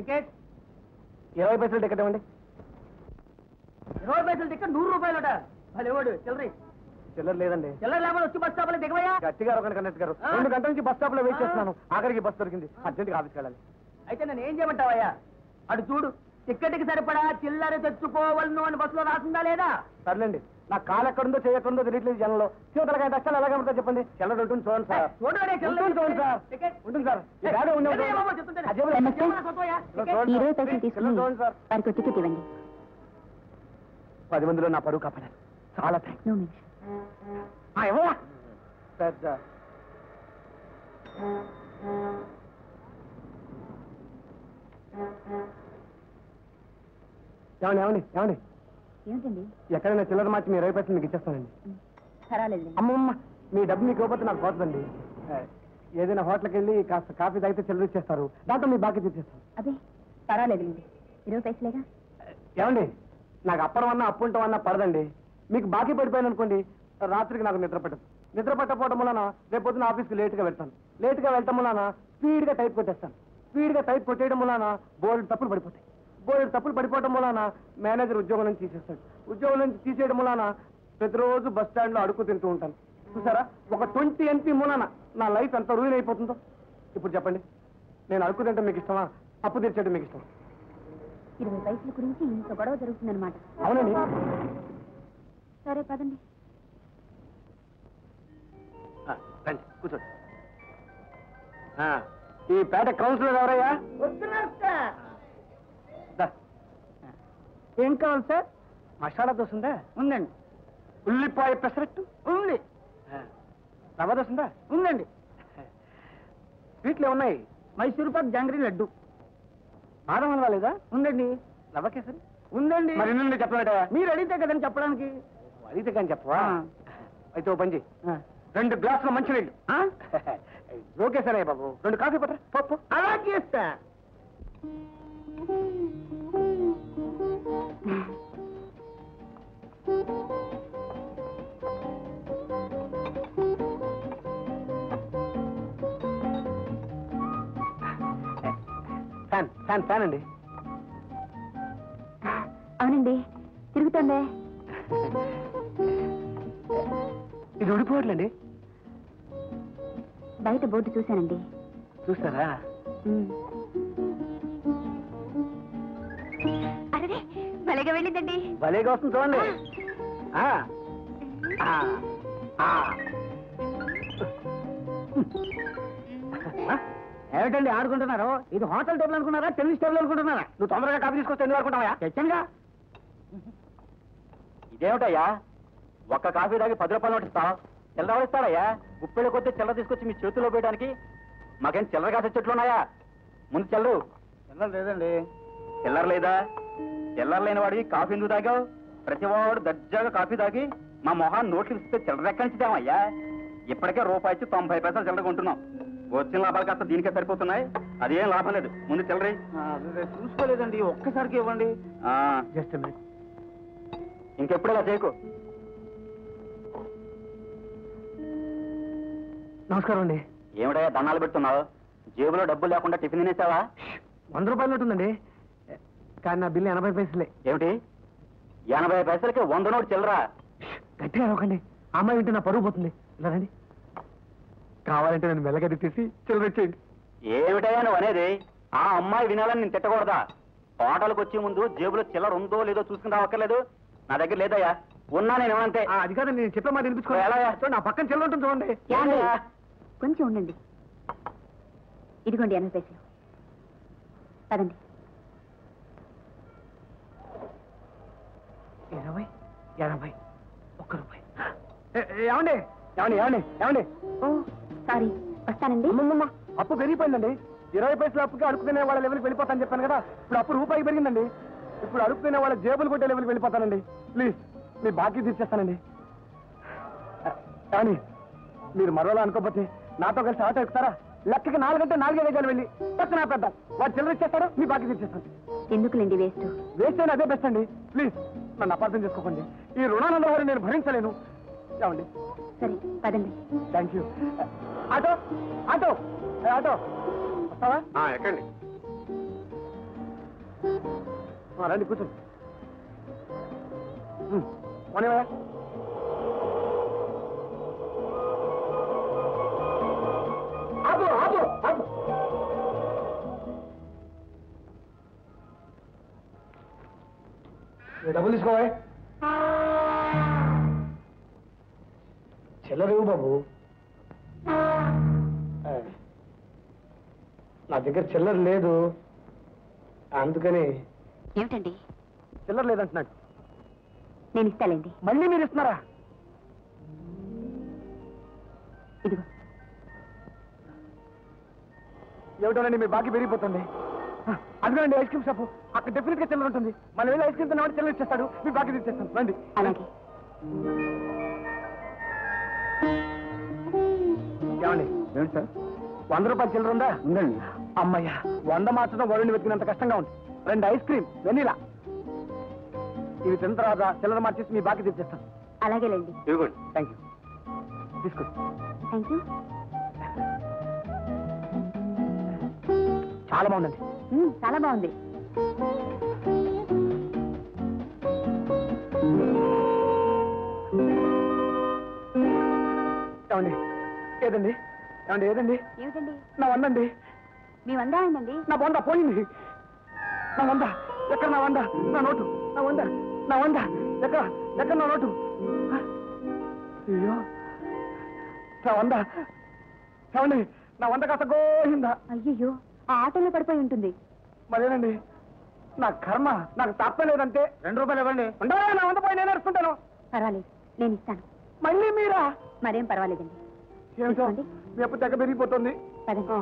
Ticket ఇరవై పైసలు ticket ఇవ్వండి ఇరవై పైసలు టికెట్ నూరు రూపాయలట భలేవాడు చిల్లరి చిల్లర లేదండి చిల్లర లేకపోతే వచ్చి బస్ స్టాప్ లో దిగవయ్యా గట్టిగా ఒక కన్నెట్ గారు ఆ. రెండు గంటల నుంచి బస్ స్టాప్ లో వెయిట్ ఆ. చేస్తున్నాను ఆఖరికి బస్ దొరికింది అర్జెంట్గా ఆఫీస్కి వెళ్ళాలి అయితే నేను ఏం చేయమంటావయ్యా అటు చూడు టికెట్కి సరిపడా చిల్లర తెచ్చుకోవాలను అని బస్సులో రాసిందా లేదా సర్లేండి నా కాలు ఎక్కడుందో చేయకుందో తెలియట్లేదు జనంలో చివతలకి ఐదు లక్షలు ఎలాగ ఉంటుందో చెప్పండి చిల్లర ఉంటుంది చూడండి సార్ చూడవరే చిల్లర ఉంటుంది చూడండి సార్ టికెట్ ఉంటుంది సార్ ఈ బ్యాగ్ ఉంది ఏ, ఏ, బాబు, చెప్తుంటే. ఆ జేబులో- నమస్తే. ఏమన్నా కొత్తవయ్యా? చిల్లర టికెట్. చూడండి ఇరవై సార్. పైసలు తీసుకుని చిల్లర చూడండి సార్ వారికి టికెట్ ఇవ్వండి పది మందిలో నా పరువు కాపాడారు చాలా థ్యాంక్స్ నో మెన్షన్ ఇవ్వవా పెద్ద ఏమండి ఏమండి ఏమండి ఏమిటండి ఎక్కడైనా చిల్లర మార్చి మీ ఇరవై పైసలు మీకు ఇచ్చేస్తానండి పర్వాలేదండి అమ్మమ్మ మీ డబ్బు మీకు ఇవ్వకపోతే నాకు పోతుందండి ఏ, ఏదైనా హోటల్కి వెళ్ళి కాస్త కాఫీ తాగితే చిల్లర ఇచ్చేస్తారు దాంట్లో మీ బాకీ తెచ్చేస్తాను అదే పర్వాలేదండి ఇరవై పైసలేగా ఏమండి నాకు అప్పడం అన్నా అప్పు ఉంటాం అన్నా పడదండి మీకు బాకీ పడిపోయాను అనుకోండి రాత్రికి నాకు నిద్ర పట్టదు నిద్ర పట్టకపోవడం వలన రేపు పొద్దున ఆఫీస్కి లేట్గా వెళ్తాను లేట్గా వెళ్ళటం వలన స్పీడ్గా టైప్ కొట్టేస్తాను స్పీడ్గా టైప్ కొట్టేయడం వలన బోల్డ్ తప్పులు పడిపోతాయి బోల్డ్ తప్పులు పడిపోవడం వలన మేనేజర్ ఉద్యోగం నుంచి తీసేస్తాడు ఉద్యోగం నుంచి తీసేయడం వలన ప్రతిరోజు బస్ స్టాండ్లో అడుగు తింటూ ఉంటాను చూసారా ఒక ట్వంటీ ఎన్పీ మూలన నా లైఫ్ ఎంత రూయిన్ అయిపోతుందో ఇప్పుడు చెప్పండి నేను అడుగు తింటే మీకు ఇష్టమా అప్పు తీర్చేయడం మీకు ఇష్టమా ఇరవై పైసల గురించి ఇంత గొడవ జరుగుతుందన్నమాట అవునండి సరే పదండి ఆ, రండి కూర్చోండి ఆ, ఈ పేట కౌన్సిలర్ ఎవరయ్యా వస్తున్నారు సార్ దా. ఏం కావాలి సార్ మసాలా దోశ ఉందా ఉందండి ఉల్లిపాయ పెసరట్టు ఉంది ఆ, రవ్వ దోశ ఉందా ఉందండి స్వీట్లు ఉన్నాయి మైసూరు పాక్ జాంగ్రీ లడ్డు బాదం హల్వా లేదా ఉందండి రవ్వ కేసరి ఉందండి మరి నిన్ను చెప్పలేదా మీరు అడిగితే కదండి చెప్పడానికి అడిగితే కానీ చెప్పవా ఆ. అయితే ఓ పని చెయ్యి రెండు గ్లాసుల మంచినీళ్ళు ఆ? ఓకే సరే బాబు రెండు కాఫీ పట్ట పప్పు అలా చేస్తా ఫ్యాన్ ఫ్యాన్ ఫ్యాన్ అండి అవునండి తిరుగుతుందే ఇది ఉడిపోవట్లండి బయట బోర్డు చూశానండి చూస్తారా ఉమ్. అరే భలేగా వెళ్ళిందండి భలేగా వస్తుంది చూడండి ఆ. ఆ. ఆ. ఏమిటండి ఆడుకుంటున్నారు ఇది హోటల్ టేబుల్ అనుకున్నారా టెన్నిస్ టేబుల్ అనుకుంటున్నారా నువ్వు తొందరగా కాఫీ తీసుకొస్తే ఎందుకు అనుకుంటావా తెచ్చనుగా ఇదేమిటయ్యా ఒక్క కాఫీ తాగి పది రూపాయలు నోటు ఇస్తావు చిల్లర ఇస్తారయ్యా గుప్పెళ్ళ కొద్దీ చిల్లర తీసుకొచ్చి మీ చేతిలో పెట్టడానికి మాకేం చిల్లర కాసే చెట్లు ఉన్నాయా ముందు చెల్లరు చిల్లర లేదండి చిల్లర లేదా చిల్లర లేని వాడివి కాఫీ ఎందుకు తాగావు ప్రతి వాడు దర్జాగా కాఫీ తాగి మా మొహాన్ని నోట్లు ఇస్తే చిల్లర ఎక్కడి నుంచి తేమయ్యా ఇప్పటికే రూపాయి ఇచ్చి తొంభై పైసలు చిల్లర కొంటున్నాం వచ్చిన లాభాలు కాస్త దీనికే సరిపోతున్నాయి అదేం లాభం లేదు ముందు చిల్లరి చూసుకోలేదండి ఒక్కసారికి ఇవ్వండి జస్ట్ ఇంకెప్పుడు ఇలా చేయకు నమస్కారం అండి ఏమిటయ్యా దండాలు పెడుతున్నావు జేబులో డబ్బులు లేకుండా టిఫిన్ తినేసావా వంద రూపాయలు ఉంటుందండి కానీ నా బిల్లు ఎనభై పైసలే ఏమిటి ఎనభై పైసలకి వంద నోటు చిల్లరా గట్టిగా అరవకండి అమ్మాయి వింటే నా పరుగు పోతుంది ఇలా రండి కావాలంటే నేను మెల్లగది తీసి చిల్లర ఇచ్చేయండి ఏమిటయ్యా నువ్వు అనేది ఆ అమ్మాయి వినాలని నేను తిట్టకూడదా హోటల్కి వచ్చే ముందు జేబులో చిల్లర ఉందో లేదో చూసుకుని రావక్కర్లేదు నా దగ్గర లేదయ్యా ఉన్నా నేను ఏమంటే అది కాదు నేను చెప్పే మాట వినిపించుకో ఎలా నా పక్కన చిల్లర ఉంటుంది చూడండి ఏమండి? కొంచెం ఉండండి ఇదిగోండి ఎనభై పైసలు పదండి ఇరవై ఎనభై ఒక్క రూపాయి ఏమండి ఏమండి ఏమండి ఏమండి ఓ సారీ వస్తానండి అమ్మమ్మమ్మ అప్పు పెరిగిపోయిందండి ఇరవై పైసలు అప్పుకి అడుక్కునే వాళ్ళ లెవెల్కి వెళ్ళిపోతాను చెప్పాను కదా ఇప్పుడు అప్పు రూపాయి పెరిగిందండి ఇప్పుడు అడుక్కునే వాళ్ళ జేబులు కొట్టే లెవెల్కి వెళ్ళిపోతానండి ప్లీజ్ మీ బాకీ తీర్చేస్తానండి కానీ మీరు మరోలా అనుకోకపోతే నాతో కలిసి ఆటో ఎక్కుతారా లెక్కకి నాలుగంటే నాలుగే వేగాలు వెళ్ళి పక్కన ఆపేద్దాం వాడు చిల్లర ఇచ్చేస్తాడు మీ బాకీ తీర్చేస్తాను ఎందుకులేండి వేస్ట్ వేస్ట్ అయినా అదే బెస్ట్ అండి ప్లీజ్ నన్ను అపార్థం చేసుకోకండి ఈ రుణానందవారు నేను భరించలేను ఏమండి సరే పదండి థ్యాంక్ యూ ఆటో ఆటో ఏ, ఆటో వస్తావా ఎక్కండి ఆ, రండి కూర్చోండి ఉమ్, పోనీవయ్యా. ఆపు ఆపు ఆపు ఈ డబ్బులు తీసుకోవా చిల్లరేవు బాబు ఆ, నా దగ్గర చిల్లర లేదు అందుకని ఏమిటండి చిల్లర లేదంటున్నాడు నేను ఇస్తాలేండి మళ్ళీ మీరు ఇస్తున్నారా ఇదిగో ఏమిటోనండి మీ బాకీ పెరిగిపోతుంది ఆ, అదిగోనండి ఐస్ క్రీమ్ షాపు అక్కడ డెఫినెట్ గా చిల్లర ఉంటుంది మనం వెళ్ళి ఐస్ క్రీమ్ తిన్నామంటే చిల్లర ఇచ్చేస్తాడు మీ బాకీ తీసేస్తాను రండి అలాగే ఏమండి ఏమిటి సార్ వంద రూపాయలు చిల్లర ఉందా ఉందండి అమ్మయ్యా వంద మార్చడం వరుణ్ణి వెతికినంత కష్టంగా ఉంది రెండు ఐస్ క్రీమ్ వెనీలా ఇవి తిన్న తర్వాత చిల్లర మార్చేసి మీ బాకీ తెచ్చేస్తాను అలాగేలేండి ఇవ్వండి థ్యాంక్ యూ తీసుకోండి థ్యాంక్ యూ చాలా బాగుందండి మ్మ్, చాలా బాగుంది ఏమండి ఏదండి ఏమండి ఏదండి ఏమిటండి నా వందండి మీ వంద అయిందండి నా వంద పోయింది నా వంద ఎక్కడ నా వంద నా నోటు నా వంద నా వంద ఎక్కడ ఎక్కడ నా నోటు ఆ, అయ్యో నా వంద ఏమండి నా వంద కాస్త గోయిందా అయ్యయ్యో ఆ ఆటోలో పడిపోయి ఉంటుంది మరేనండి నా కర్మ నాకు తప్పలేదంటే రెండు రూపాయలు ఇవ్వండి ఉండవా నా వంద పోయి నేను ఎడుచుకుంటాను పర్వాలేదు నేను ఇస్తాను మళ్ళీ మీరా మరేం పర్వాలేదండి ఏమిటో తీసుకోండి. మీ అప్పు తెగ పెరిగిపోతుంది పదండి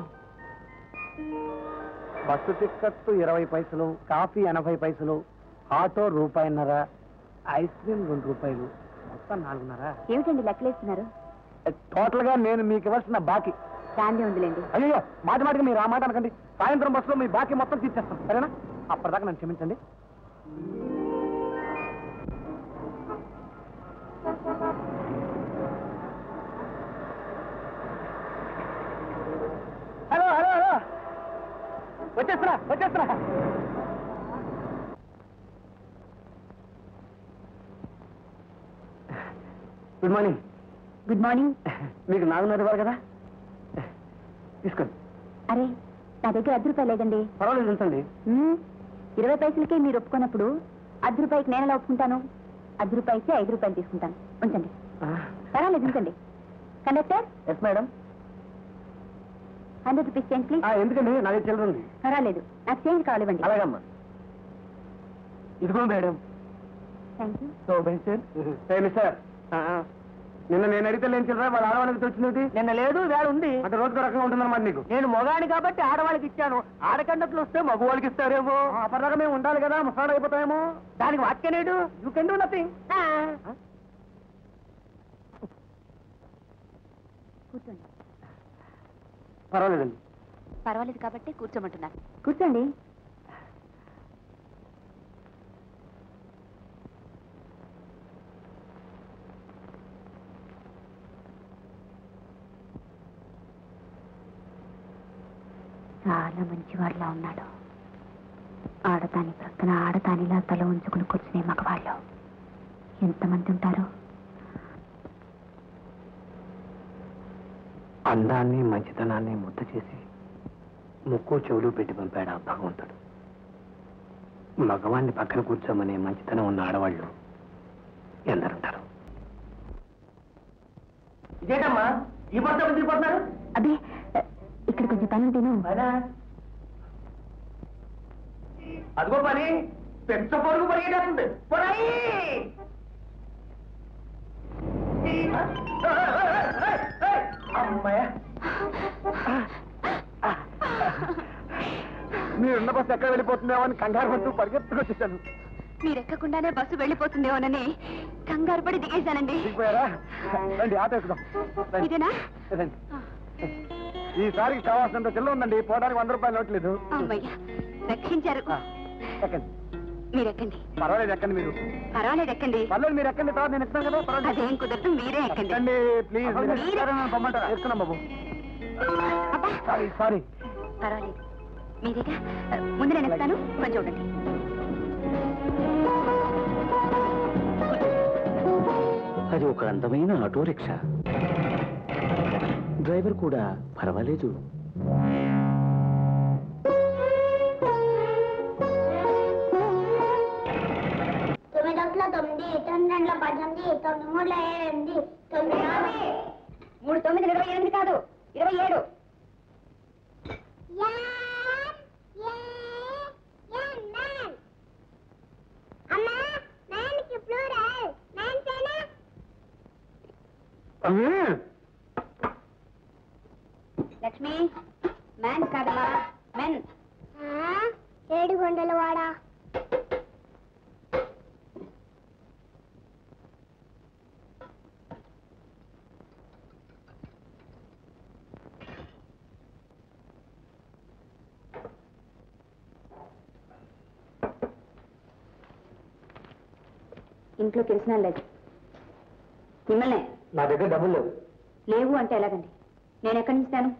బస్సు టిక్కట్టు ఇరవై పైసలు కాఫీ ఎనభై పైసలు ఆటో రూపాయిన్నర ఐస్ క్రీమ్ రెండు రూపాయలు మొత్తం నాలుగున్నర ఏమిటండి లెక్కలేస్తున్నారు టోటల్ గా నేను మీకు ఇవ్వాల్సిన బాకీ దాందే ఉందిలేండి అయ్యో మాటి మాటికి మీరు ఆ మాట అనకండి సాయంత్రం బస్సులో మీ బాకీ మొత్తం తీర్చేస్తాం సరేనా అప్పటిదాకా నన్ను క్షమించండి హలో హలో హలో వచ్చేస్తున్నా వచ్చేస్తున్నా గుడ్ మార్నింగ్ గుడ్ మార్నింగ్ మీకు నాలుగున్నర ఇవ్వాలి కదా తీసుకోండి అరే నా దగ్గర అర్ధ రూపాయలు లేదండి పర్వాలేదు ఉంచండి మ్మ్, ఇరవై పైసలకే మీరు ఒప్పుకున్నప్పుడు అర్ధ రూపాయికి నేను ఎలా ఒప్పుకుంటాను అర్ధ రూపాయికి ఐదు రూపాయలు తీసుకుంటాను ఉంచండి పర్వాలేదు ఉంచండి conductor yes madam hundred rupees change please ఎందుకండి నా దగ్గర చిల్లర ఉంది పర్వాలేదు నాకు చేంజ్ కావాలివ్వండి అలాగమ్మా ఇదిగో madam thank you so Benson sir నిన్న నేను అడిగితే లేని చిల్లర వాళ్ళ ఆడవాళ్ళకి వచ్చింది నిన్న లేదు వేళ ఉంది అంటే రోజుకు రకంగా ఉంటుందన్నమాట నీకు నేను మొగాని కాబట్టి ఆడవాళ్ళకి ఇచ్చాను ఆడకండట్లు వస్తే మగవాళ్ళకి ఇస్తారేమో అప్పటిదాకా మేము ఉండాలి కదా ముసాడు అయిపోతామేమో దానికి వాక్యనేడు యూ కెన్ డూ నథింగ్ కూర్చోండి పర్వాలేదండి పర్వాలేదు కాబట్టి కూర్చోమంటున్నారు కూర్చోండి చాలా మంచివాడిలా ఉన్నాడు ఆడదాని ప్రక్కన ఆడదానిలా తల ఉంచుకుని కూర్చునే మగవాళ్ళు ఎంతమంది ఉంటారు అందాన్ని మంచితనాన్ని ముద్ద చేసి ముక్కు చెవులు పెట్టి పంపాడు ఆ భగవంతుడు మగవాణ్ణి పక్కన కూర్చోమనే మంచితనం ఉన్న ఆడవాళ్ళు ఎందరుంటారు ఇదేటమ్మా ఈ పట్ల తిరిగిపోతున్నారు అదే ఇక్కడ కొంచెం పని ఉంటేను అదిగో పని పెద్ద పొరుగు పరిగెట్టేస్తుంది పొరాయి అమ్మాయ మీరున్న బస్సు ఎక్కడ వెళ్ళిపోతుందేమో అని కంగారు పడుతూ పరిగెత్తుకొచ్చేసాను మీరెక్కకుండానే బస్సు వెళ్ళిపోతుందేమోనని కంగారు పడి దిగేశానండి దిగిపోయారా రండి ఆటో ఎక్కుదాం రండి. ఇదేనా రండి ఈసారికి కావాల్సినంత చిల్ల ఉందండి పోవడానికి వంద రూపాయలు నోట్లేదు అమ్మయ్య రక్షించారు ఆ, ఎక్కండి మీరెక్కండి పర్వాలేదు ఎక్కండి మీరు పర్వాలేదు ఎక్కండి పర్లేదు మీరు ఎక్కండి తర్వాత నేను ఇస్తాను కదా పర్వాలేదు అదేం కుదరదు మీరే ఎక్కండి ఎక్కండి ప్లీజ్ మీరే- ఎక్కున్నాం బాబు అబ్బా సారీ సారీ పర్వాలేదు మీరేగా ముందు నేను ఎక్కుతాను కొంచెం ఉండండి అది ఒక అందమైన ఆటో రిక్షా డ్రైవర్ కూడా పర్వాలేదు తొమ్మిది ఒకట్ల తొమ్మిది తొమ్మిది రెండుల పద్దెనిమిది తొమ్మిది మూడుల ఎనిమిది తొమ్మిది నాలుగు మూడు తొమ్మిది ఇరవై ఎనిమిది కాదు ఇరవై ఏడు అమ్మా నైన్కి ప్లూరల్ నైన్ సేనా లక్ష్మి మ్యాన్ కాదమ్మా మెన్ ఏడు గొండల వాడా ఇంట్లో తెలిసిన లేదు మిమ్మల్నే నా దగ్గర డబ్బులు లేవు లేవు అంటే ఎలాగండి నేను ఎక్కడి నుంచి ఇస్తాను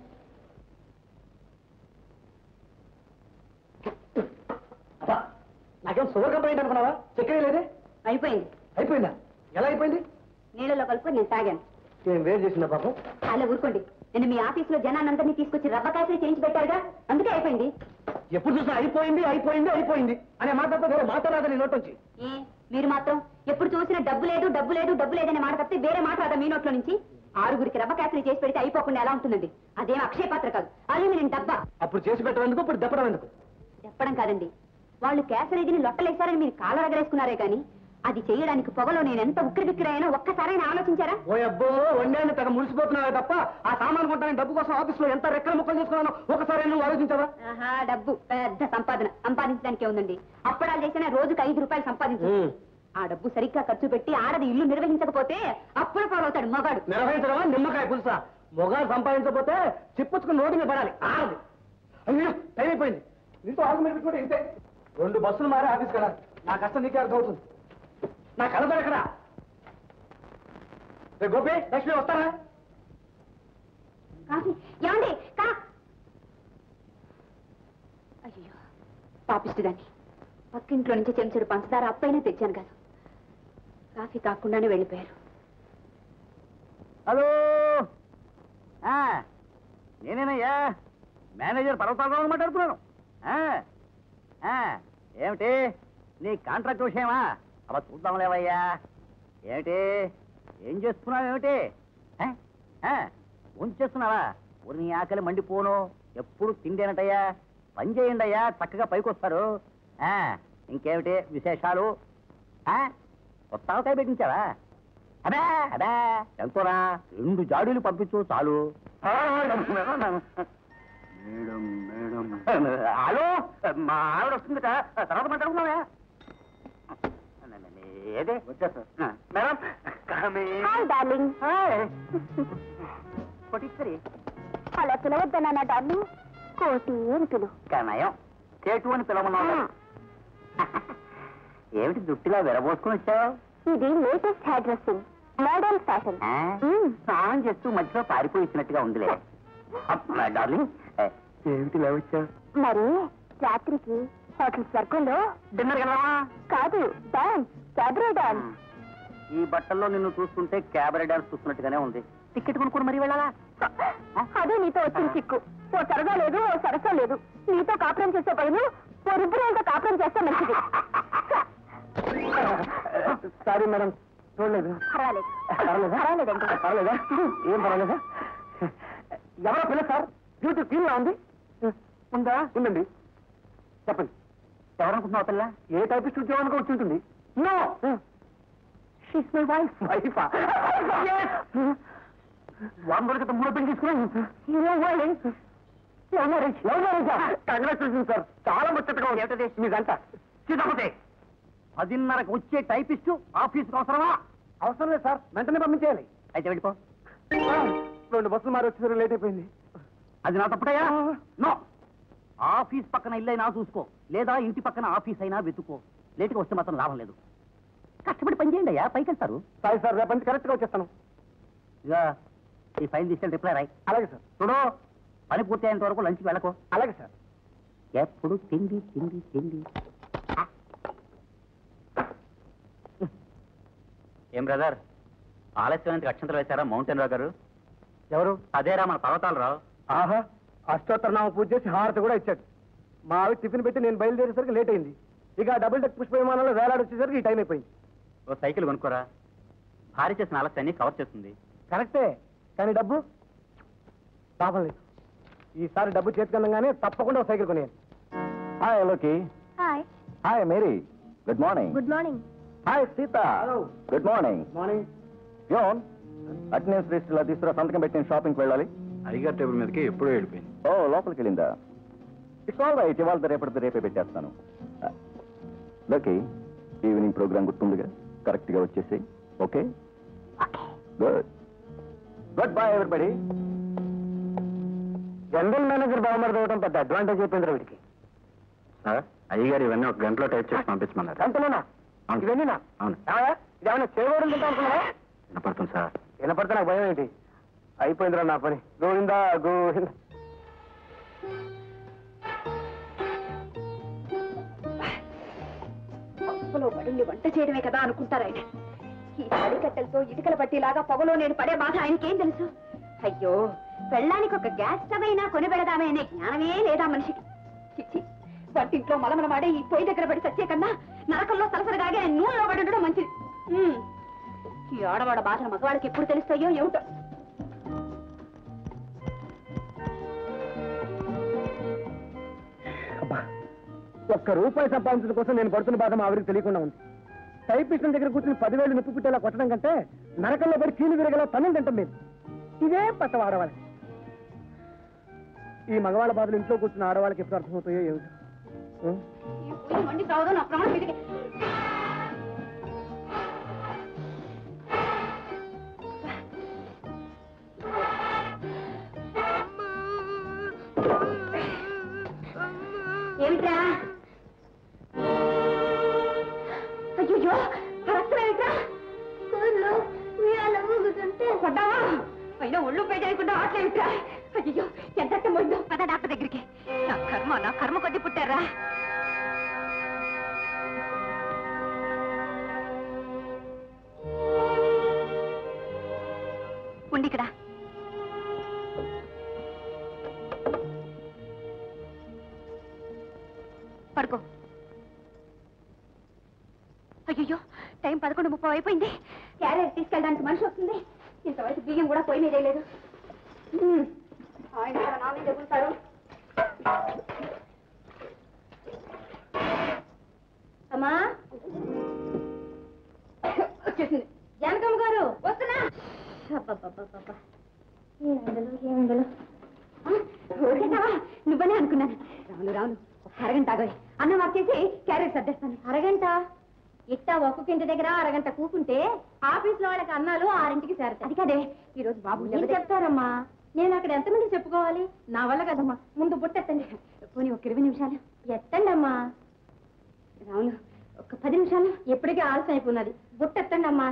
అబ్బా, నాకేం షుగర్ కంప్లైంట్ అనుకున్నావా చక్కెర లేదే అయిపోయింది అయిపోయిందా ఎలా అయిపోయింది నీళ్ళలో కలుపుకొని నేను తాగాను నేను వేరు చేసిన పాపం అలా ఊరుకోండి నేను మీ ఆఫీసులో జనాన్నందరినీ తీసుకొచ్చి రవ్వ కాసులు చేయించి పెట్టారుగా అందుకే అయిపోయింది ఎప్పుడు చూసినా అయిపోయింది అయిపోయింది అయిపోయింది అనే మాట తప్ప వేరే మాట రాదు నీ నోటొచ్చి ఏ మీరు మాత్రం ఎప్పుడు చూసినా డబ్బు లేదు డబ్బు లేదు డబ్బు లేదనే మాట తప్పితే వేరే మాట రాదా మీ నోట్లో నుంచి ఆరుగురికి రవ్వ కాసులు చేసి పెడితే అయిపోకుండా ఎలా ఉంటుందండి అదేం అక్షయ పాత్ర కాదు అల్యూమినియం డబ్బా అప్పుడు చేసి పెట్టడం ఇప్పుడు దెప్పడం ఎందుకు చెప్పడం కాదండి వాళ్ళు కేసరీదిని లొట్టలేశారని మీరు కాళ్ళ రగరేసుకున్నారే కానీ అది చేయడానికి పొగలో నేను ఎంత ఉక్కిరి బిక్కిరైనా ఒక్కసారైనా ఆలోచించారా ఓ అబ్బో వండాన్ని తెగ మురిసిపోతున్నావే తప్ప ఆ సామాన్ కొంటాను డబ్బు కోసం ఆఫీస్ లో ఎంత రెక్కల ముక్కలు చేసుకున్నాను ఒకసారి నువ్వు ఆలోచించావా ఆహా డబ్బు పెద్ద సంపాదన సంపాదించడానికి ఉందండి అప్పడాలు చేసినా రోజుకి ఐదు రూపాయలు సంపాదించు ఉమ్. ఆ డబ్బు సరిగ్గా ఖర్చు పెట్టి ఆడది ఇల్లు నిర్వహించకపోతే అప్పుడు పాలవుతాడు మగాడు నిర్వహించడమా నిమ్మకాయ పులుసా మొగాలు సంపాదించకపోతే చిప్పుచ్చుకుని నోటి మీద పడాలి ఆడది అయ్యో టైం అయిపోయింది నీతో ఆర్గ్యుమెంట్ పెట్టుకుంటే ఇంతే రెండు బస్సులు మారి ఆఫీస్కి వెళ్ళాలి నా కష్టం నీకే అర్థమవుతుంది నా కలప ఎక్కడ రే గోపి లక్ష్మి వస్తారా కాఫీ ఏమండి కా అయ్యో పాపిస్తుదాన్ని పక్కింట్లో నుంచి చెంచడు పంచదార అప్పైనా తెచ్చాను కదా కాఫీ కాకుండానే వెళ్ళిపోయారు హలో ఆ, నేనేనయ్యా మేనేజర్ పర్వతారావు మాట్లాడుతున్నాను ఆ, ఆ, ఏమిటి నీ కాంట్రాక్ట్ విషయమా అలా చూద్దాం లేవయ్యా ఏమిటి ఏం చేస్తున్నావు ఏమిటి ఆ, ఆ, ఉంచేస్తున్నావా ఊరి నీ ఆకలి మండిపోను ఎప్పుడు తిండేనటయ్యా పని చేయండి అయ్యా చక్కగా పైకి వస్తారు ఆ, ఇంకేమిటి విశేషాలు ఆ, కొత్త పెట్టించావా అదే అదే ఎంతోరా రెండు జాడీలు పంపించు చాలు మేడం మేడం హలో మా ఆవిడ వస్తుంది తర్వాత మాట్లాడుకున్నావా ఏదే వచ్చేస్తా మేడం హాయ్ డార్లింగ్ కొట్టిచ్చరి అలా పిలవద్దన్నా డార్లింగ్ కోటి అని పిలువు కనయం కేటు అని పిలవమన్నావు ఏమిటి దుట్టిలా విరబోసుకుని వచ్చావు ఇది latest hair dressing model fashion ఆ? స్నానం చేస్తూ మధ్యలో పారిపోయి ఇచ్చినట్టుగా ఉందిలే అబ్బా, డార్లింగ్ ఏ, ఏమిటి ఇలా వచ్చావు మరి రాత్రికి హోటల్ స్వర్గంలో డిన్నర్ వెళ్దామా కాదు డాన్స్ క్యాబరే డాన్స్ ఈ బట్టల్లో నిన్ను చూస్తుంటే క్యాబరే డాన్స్ చూస్తున్నట్టుగానే ఉంది టికెట్ కొనుక్కొని మరీ వెళ్ళాలా అదే నీతో వచ్చిన చిక్కు ఓ సరదా లేదు ఓ సరసా లేదు నీతో కాపురం చేసే బదులు ఓ రుబ్బురాలతో కాపురం చేస్తే మంచిది సారీ మేడం చూడలేదు పర్వాలేదు పర్వాలేదా? పర్వాలేదండి పర్వాలేదా ఏం పర్వాలేదా ఎవరో పిల్ల సార్ బ్యూటీ క్లీన్ లా ఉంది ఉందా ఉందండి చెప్పండి ఎవరనుకుంటున్నావు పిల్ల ఏ టైపిస్ట్ ఉద్యోగానికి వచ్చి ఉంటుంది no she's my wife wife వారం రోజుల క్రితం మూడో పెళ్లి తీసుకున్నాను love marriage love marriage congratulation sir చాలా ముచ్చటగా ఉంది ఏమిటది మీదంతా సీతాపతి పదిన్నరకు వచ్చే టైపిస్టు ఆఫీస్కి అవసరమా అవసరం లేదు సార్ వెంటనే పంపించేయాలి అయితే వెళ్ళిపో రెండు బస్సులు మారి వచ్చేసరికి లేట్ అయిపోయింది అది నా తప్పుటయ్యా నో ఆఫీస్ పక్కన ఇల్లు అయినా చూసుకో లేదా ఇంటి పక్కన ఆఫీస్ అయినా వెతుక్కో లేట్గా వస్తే మాత్రం లాభం లేదు కష్టపడి పని చేయండి అయ్యా పైకి వెళ్తారు సారీ సార్ రేపు నుంచి కరెక్ట్గా వచ్చేస్తాను ఇక ఈ ఫైల్ తీసుకెళ్ళి రిప్లై రాయి అలాగే సార్ చూడు పని పూర్తి అయ్యేంత వరకు లంచ్కి వెళ్ళకో అలాగే సార్ ఎప్పుడు తిండి తిండి తిండి ఏం బ్రదర్ ఆలస్యమైనందుకు అక్షంతలు వేశారా మౌంటైన్ రావు గారు ఎవరు అదేరా మన పర్వతాలు రావు ఆహా అష్టోత్తరనామ పూజ చేసి హారతి కూడా ఇచ్చాడు మా ఆవిడ టిఫిన్ పెట్టి నేను బయలుదేరేసరికి లేట్ అయింది ఇక ఆ డబుల్ డెక్ పుష్ప విమానంలో వేలాడి వచ్చేసరికి ఈ టైం అయిపోయింది ఓ సైకిల్ కొనుక్కోరా భారీ చేసిన ఆలస్యాన్ని కవర్ చేస్తుంది కరెక్టే కానీ డబ్బు లాభం లేదు ఈసారి డబ్బు చేతికందంగానే తప్పకుండా ఒక సైకిల్ కొనేయాలి హాయ్ లోకి hi hi Mary good morning good morning hi Seeta good morning morning యోన్ అటెండెన్స్ లిస్ట్ ఇలా తీసుకురా సంతకం పెట్టి నేను షాపింగ్కి వెళ్ళాలి అడిగారు టేబుల్ మీదకి ఎప్పుడో వెళ్ళిపోయింది ఓ లోపలికి వెళ్ళిందా ఇట్స్ ఆల్ రైట్ ఇవాళ రేపటితో రేపే పెట్టేస్తాను లోకి ఈవినింగ్ ప్రోగ్రామ్ గుర్తుందిగా కరెక్ట్ గా వచ్చేసి ఓకే గుడ్ గుడ్ బై ఎవరిబడి జనరల్ మేనేజర్ బాగుమరి అవడం పెద్ద అడ్వాంటేజ్ అయిపోయింది వీడికి సార్ అయ్యగారు ఇవన్నీ ఒక గంటలో టైప్ చేసి పంపించమన్నారు అంతేనా అవును. ఇవన్నీనా అవును ఏమయ్యా? ఇదేమన్నా చేయకూడదు తింటా అనుకున్నావా వినపడుతుంది సార్ వినపడితే నాకు భయం ఏంటి అయిపోయిందిరా నా పని గోవిందా గోవింద పప్పులో పడుండి వంట చేయడమే కదా అనుకుంటారు ఆయన ఈ తడికట్టెలతో ఇటుకల పట్టిలాగా పొగలో నేను పడే బాధ ఆయనకేం తెలుసు అయ్యో పెళ్ళానికి ఒక గ్యాస్ స్టవ్ అయినా కొనిపెడదామే అనే జ్ఞానమే లేదా మనిషికి చిచ్చి వంటింట్లో మలమలమాడే ఈ పొయ్యి దగ్గర పడి చచ్చే కన్నా నరకంలో సరసరగాగే నూనెలో పడి ఉండడం మంచిది ఉమ్. ఈ ఆడవాడ బాధలు మగవాళ్ళకి ఎప్పుడు తెలుస్తాయో ఏమిటో అబ్బా ఒక్క రూపాయి సంపాదించడం కోసం నేను పడుతున్న బాధ మా ఆవిడకి తెలియకుండా ఉంది టైపిస్టన్ దగ్గర కూర్చుని పదివేలు నిప్పు పుట్టేలా కొట్టడం కంటే నరకంలో పడి కీలు విరగలా తన్నులు తింటాం మేము ఇదే పట్ట ఆడవాళ్ళకి ఈ మగవాళ్ళ బాధలు ఇంట్లో కూర్చున్న ఆడవాళ్ళకి ఎప్పుడు అర్థమవుతాయో ఏమిటో ఉం? ఈ పొయ్యి మండి తాగదు నా ప్రాణం మీదకి ఏమిట్రా అయ్యో రక్తం ఏమిట్రా స్కూల్లో ఉయ్యాల ఊగుతుంటే పడ్డావా అయినా ఒళ్ళు పై చేయకుండా ఆటలేమిట్రా అయ్యో ఎంత పోయిందో పద డాక్టర్ దగ్గరికి నా కర్మ నా కర్మ కొద్ది పుట్టారా ఉండి ఇక్కడ పడుకో అయ్యో టైం పదకొండు ముప్పై అయిపోయింది క్యారియర్ తీసుకెళ్ళడానికి మనిషి వస్తుంది ఇంతవరకు బియ్యం కూడా పోయి మీద లేదు ఉమ్. ఆయన కూడా నా మీద ఎగురుతారు అమ్మా వచ్చేసింది జానకమ్మ గారు వస్తున్నా అబ్బబ్బబ్బబ్బబ్బ. ఏ ఎండలు ఏ ఎండలు ఆ, ఊరికేనావా? నువ్వనే అనుకున్నాను రాను రాను ఒక అరగంట ఆగోయ్ అన్నం వచ్చేసి క్యారెట్ సర్దేస్తాను అరగంట ఇట్టా ఒక్కొక్క ఇంటి దగ్గర అరగంట కూకుంటే ఆఫీస్ లో వాళ్ళకి అన్నాలు ఆరింటికి చేరతాయి అది కదే ఈ రోజు బాబు ఎవరు చెప్తారమ్మా నేను అక్కడ ఎంతమంది చెప్పుకోవాలి నా వల్ల కదమ్మా ముందు బుట్టెత్తండి పోనీ ఒక ఇరవై నిమిషాలు ఎత్తండి అమ్మా రావును ఒక పది నిమిషాలు ఎప్పటికీ ఆలస్యం అయిపోయినది బుట్టెత్తండి అమ్మా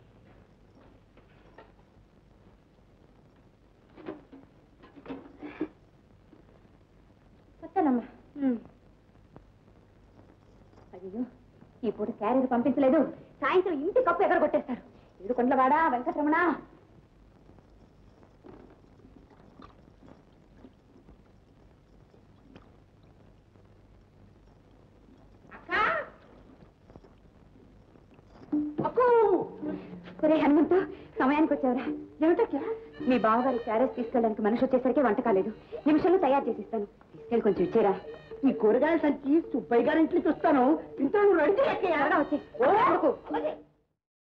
వస్తానమ్మా అయ్యో ఈ పూట క్యారియర్ పంపించలేదు సాయంత్రం ఇంటి కప్పు ఎగర కొట్టేస్తారు ఏడు కొండలవాడ వెంకటరమణ ఒరే హనుమంతు సమయానికి వచ్చావురా ఏమిటా మీ బావగారి క్యారెట్ తీసుకెళ్ళడానికి మనిషి వచ్చేసరికి వంట కాలేదు నిమిషంలో తయారు చేసి ఇస్తాను తీసుకెళ్ళి కొంచెం ఇచ్చేరా ఈ కూరగాయల సంచి సుబ్బయ్య గారి ఇంటికి వస్తాను ఇంట్లో నువ్వు రెడీ వచ్చే